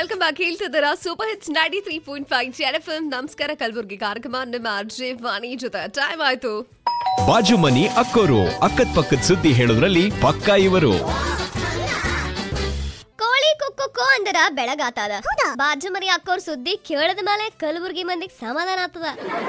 welcome back ಹೇಳ್ತಿದ್ದೀರಾ super hits ninety three point five Z F M ನಮಸ್ಕಾರ ಕಲಬುರ್ಗಿ ಕಾರ್ಯಕ್ರಮ ನಿಮ್ಮ ಅರ್ಜೆ ವಾಣಿ ಜೊತೆ ಟೈಮ್ ಆಯ್ತು ಬಾಜು ಮನಿ ಅಕ್ಕೋರು ಅಕ್ಕದ್ ಪಕ್ಕದ ಸುದ್ದಿ ಹೇಳೋದ್ರಲ್ಲಿ ಪಕ್ಕಾ ಇವರು ಕೋಳಿ ಕುಕ್ಕು ಅಂದರ ಬೆಳಗಾತದ ಬಾಜು ಮರಿ ಹಾಕೋರ್ ಸುದ್ದಿ ಕೇಳದ ಮೇಲೆ ಕಲಬುರ್ಗಿ ಮಂದಿಗೆ ಸಮಾಧಾನ ಆಗ್ತದ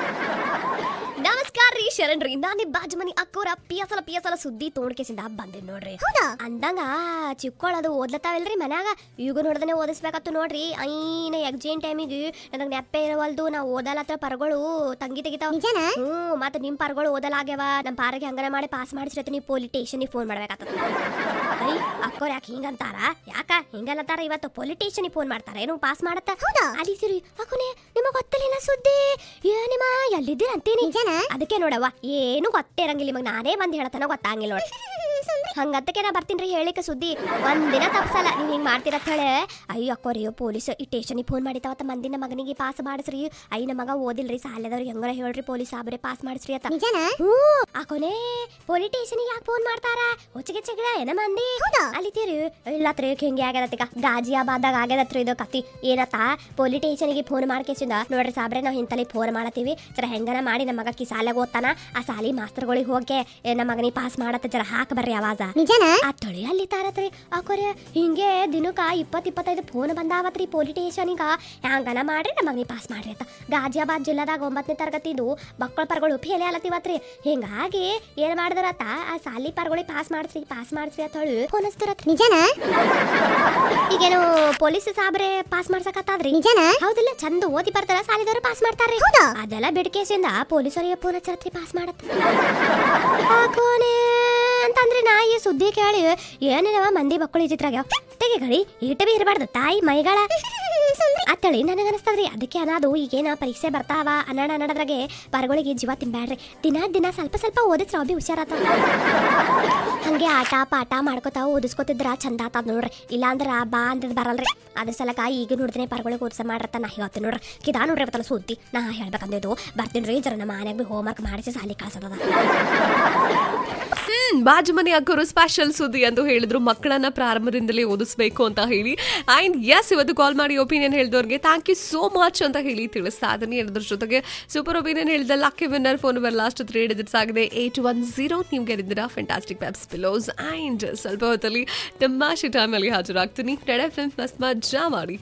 ನಮಸ್ಕಾರ ರೀ ಶರಣ್ ರೀ ನಾನು ಬಾಜು ಮನಿ ಅಕ್ಕೋರ ಪಿಯಸಲ ಪಿಯಸಲ ಸುದ್ದಿ ತೋಡ್ಕೆಸಿಂದ ಬಂದಿದ್ ನೋಡ್ರಿ ಅಂದಂಗ ಚಿಕ್ಕೋಳದು ಓದ್ಲತ್ತಾವಲ್ರಿ ಮನ್ಯಾಗ ಈಗ ನೋಡ್ದನೆ ಓದಿಸ್ಬೇಕತ್ತು ನೋಡ್ರಿ ಐನ ಎಕ್ಸಾಮ್ ಟೈಮಿಗೆ ನನಗೆ ನೆಪ್ಪೆ ಇರವಲ್ದು ನಾ ಓದಲತ್ರ ಪರ್ಗಳು ತಂಗಿ ತೆಗಿತಾವ ಹ್ಞೂ ಮತ್ತೆ ನಿಮ್ ಪರ್ಗಳು ಓದಲಾಗ್ಯಾವ ನಮ್ಮ ಪಾರಿಗೆ ಹಂಗನ ಮಾಡಿ ಪಾಸ್ ಮಾಡಿಸ್ರತಿ ನೀವು ಪೊಲೀಸ್ ಸ್ಟೇಷನಿಗೆ ಫೋನ್ ಮಾಡ್ಬೇಕಾಗ್ತದ ಐ ಅಕ್ಕೋರ್ ಯಾಕೆ ಹಿಂಗಂತಾರ ಯಾಕ ಹಿಂಗಲ್ಲತ್ತಾರ ಇವತ್ತು ಪೊಲಿಟಿಷಿಯನ್ ಫೋನ್ ಮಾಡ್ತಾರ ಏನು ಪಾಸ್ ಮಾಡತ್ತ ಹೌದಾ ಅಲ್ಲಿ ಸಿರಿ ಅಕ್ಕನೆ ನಿಮಗ್ ಗೊತ್ತಿಲ್ಲ ಸುದ್ದಿ ಏ ನಿಮ್ಮ ಎಲ್ಲಿದ್ದೀರ ಅಂತೀನಿ ಅದಕ್ಕೆ ನೋಡವ್ವ ಏನು ಗೊತ್ತೇ ಇರಂಗಿಲ್ಲ ನಿಮಗ್ ನಾನೇ ಬಂದ್ ಹೇಳ್ತಾನ ಗೊತ್ತಾಗಿಲ್ಲ ನೋಡಿ ಹಂಗತ್ತಕ್ಕೆ ನಾ ಬರ್ತೀನಿ ಹೇಳಿಕ ಸುದ್ದಿ ಒಂದಿನ ತಪ್ಸಲ್ಲ ನೀವ್ ಹಿಂಗ್ ಮಾಡ್ತೀರ ಅಂತ ಹೇಳಿ ಅಯ್ಯೋ ಅಕ್ಕೋರಿ ಪೊಲೀಸ್ ಈ ಸ್ಟೇಷನಿಗೆ ಫೋನ್ ಮಾಡಿತಾವತ್ತ ಮಂದಿನ ಮಗನಿಗೆ ಪಾಸ್ ಮಾಡಿಸ್ರಿ ಐ ನಮ್ಮ ಮಗ ಓದಿಲ್ರಿ ಸಾಲದವ್ರಿಗೆ ಹೆಂಗಾರ ಹೇಳ್ರಿ ಪೊಲೀಸ್ ಸಾಬ್ರೆ ಪಾಸ್ ಮಾಡಿಸ್ರಿ ಅಂತ ಹ್ಞೂ ಅಕೋನೆ ಪೊಲೀಸ್ ಸ್ಟೇಷನಿಗೆ ಯಾಕೆ ಫೋನ್ ಮಾಡ್ತಾರ ಹೊಚ್ಚಿಗೆ ಚೆಗಡ ಏನ ಮಂದಿ ಅಲ್ಲಿತೀರಿ ಇಲ್ಲತ್ರಿ ಹಿಂಗೆ ಆಗ್ಯದತ್ತಿಕ ಗಾಜಿಯಾಬಾದಾಗ ಆಗ್ಯದತ್ರಿ ಇದು ಕತಿ ಏನತ್ತ ಪೊಲೀಸ್ ಸ್ಟೇಷನಿಗೆ ಫೋನ್ ಮಾಡ್ಕೇಸಿಂದ ನೋಡ್ರಿ ಸಾಬ್ರೆ ನಾವು ಇಂತಲ್ಲಿ ಫೋನ್ ಮಾಡತ್ತೀವಿ ಜರ ಹೆಂಗನ ಮಾಡಿ ನಮ್ಮ ಮಗ ಕಿ ಸಾಲಾಗ ಓದ್ತಾನ ಆ ಸಾಲಿ ಮಾಸ್ತರ್ಗಳಿಗೆ ಹೋಗಿ ಏ, ನಮ್ಮ ಮಗನಿಗೆ ಪಾಸ್ ಮಾಡತ್ತ ಜರ ಹಾಕ ಬರ್ರಿ ಆವಾಜ ಆ ತೊಳಿ ಅಲ್ಲಿ ತಾರತ್ರಿ ಆಕೋರಿ ಹಿಂಗೆ ದಿನಕ್ಕ ಇಪ್ಪತ್ ಇಪ್ಪತ್ತೈದು ಫೋನ್ ಬಂದಾವತ್ರಿ ಪೊಲೀಸ್ ಸ್ಟೇಷನಿಗ ಹ್ಯಾಂಗನ ಮಾಡ್ರಿ ನಮ್ಮ ಮಗನಿಗೆ ಪಾಸ್ ಮಾಡ್ರಿ ಅಂತ ಗಾಜಿಯಾಬಾದ್ ಜಿಲ್ಲಾದಾಗ ಒಂಬತ್ತನೇ ತರಗತಿದು ಮಕ್ಕಳ ಪರ್ಗಳು ಫೇಲೆ ಆಲತ್ತಿವತ್ರಿ ಹಿಂಗಾಗಿ ಏನ್ ಮಾಡಿದ್ರತ್ತ ಆ ಸಾಲಿ ಪರ್ಗಳಿಗೆ ಪಾಸ್ ಮಾಡಿಸ್ರಿ ಪಾಸ್ ಮಾಡಿಸ್ರಿ ಅಂತ ಹೇಳಿ ಫೋನ್ ಹಚ್ತಿರತ್ರಿ ನಿಜನ ಈಗೇನು ಪೊಲೀಸ್ ಸಾಬ್ರೆ ಪಾಸ್ ಮಾಡ್ಸಕತ್ತಾದ್ರಿ ನಿಜನ ಹೌದಿಲ್ಲ ಚಂದ ಓದಿ ಬರ್ತಾರ ಸಾಲಿದವರು ಪಾಸ್ ಮಾಡ್ತಾರ್ರಿ ಅದೆಲ್ಲ ಬಿಡ್ಕೇಸಿಂದ ಪೊಲೀಸರಿಗೆ ಫೋನ್ ಹಚ್ಚರತ್ರಿ ಪಾಸ್ ಮಾಡತ್ತ ಹಾಕೋನೆ ಅಂತಂದ್ರೆ ನಾ ಈ ಸುದ್ದಿ ಕೇಳಿ ಏನೇನವ ಮಂದಿ ಮಕ್ಕಳು ಚಿತ್ರಾಗ ತೆಗೆ ಗಡಿ ಈಟ ಬಿ ಇರಬಾರ್ದು ತಾಯಿ ಮೈಗಳ ಅತ್ತಳಿ ನನಗೆ ಅನಿಸ್ತದ್ರಿ ಅದಕ್ಕೆ ಅನ್ನೋದು ಈಗೇನ ಪರೀಕ್ಷೆ ಬರ್ತಾವ ಅನ್ನಡ ಅನ್ನಡದ್ರಾಗೆ ಪರಗಳಿಗೆ ಜೀವ ತಿನ್ಬ್ಯಾಡ್ರಿ ದಿನ ದಿನ ಸ್ವಲ್ಪ ಸ್ವಲ್ಪ ಓದಿಸ್ರ ಅಭಿ ಹುಷಾರಾತ ಹಂಗೆ ಆಟ ಪಾಠ ಮಾಡ್ಕೋತಾವ ಓದಿಸ್ಕೊತಿದ್ರ ಚಂದ ಆತದ ನೋಡ್ರಿ ಇಲ್ಲಾಂದ್ರ ಬಾ ಅಂದದ್ ಬರಲ್ರಿ ಅದ್ರ ಸಲಕ ಈಗ ನೋಡಿದ್ರೆ ಪರಗಳಿಗೆ ಓದಿಸ ಮಾಡ್ರತ್ತ ನಾ ಹೇಳ್ತೀನಿ ನೋಡ್ರಿ ಕಿದಾ ನೋಡ್ರಿ ಇವತ್ತಲ್ಲ ಸುದ್ದಿ ನಾ ಹೇಳ್ಬೇಕಂದಿದ್ದು ಬರ್ತೀನಿ ರೀ ಜರ ನಮ್ಮ ಮನ್ಯಾಗ ಬಿ ಹೋಮ್ವರ್ಕ್ ಮಾಡಿಸಿ ಸಾಲಿ ಕಳ್ಸದ ಹ್ಮ್ ಬಾಜು ಮನೆ ಅಕ್ಕೋರು ಸ್ಪೆಷಲ್ ಸುದ್ದಿ ಎಂದು ಹೇಳಿದ್ರು ಮಕ್ಕಳನ್ನ ಪ್ರಾರಂಭದಿಂದಲೇ ಓದಿಸ್ಬೇಕು ಅಂತ ಹೇಳಿ ಅಂಡ್ ಎಸ್ ಇವತ್ತು ಕಾಲ್ ಮಾಡಿ ಒಪಿನಿಯನ್ ಹೇಳಿದವ್ರಿಗೆ ಥ್ಯಾಂಕ್ ಯು ಸೋ ಮಚ್ ಅಂತ ಹೇಳಿ ತಿಳಿಸ್ತಾ ಇದೀನಿ ಅದ್ರ ಜೊತೆಗೆ ಸೂಪರ್ ಒಪಿನಿಯನ್ ಹೇಳಿದ lucky winner phone number last three digits ಆಗಿದೆ ಏಟ್ ಒನ್ ಜೀರೋ ನೀವು ಗೆದ್ದಿದ್ದೀರಾ ಫೆಂಟಾಸ್ಟಿಕ್ ವೆಬ್ಸ್ ಪಿಲೋಸ್ ಅಂಡ್ ಸ್ವಲ್ಪ ಹೊತ್ತಲ್ಲಿ ತಮಾಷೆ ಟೈಮಲ್ಲಿ ಹಾಜರಾಗ್ತೀನಿ ರೆಡ್ ಎಫ್ ಎಂ ಮಸ್ತ್ ಮಜಾ ಮಾಡಿ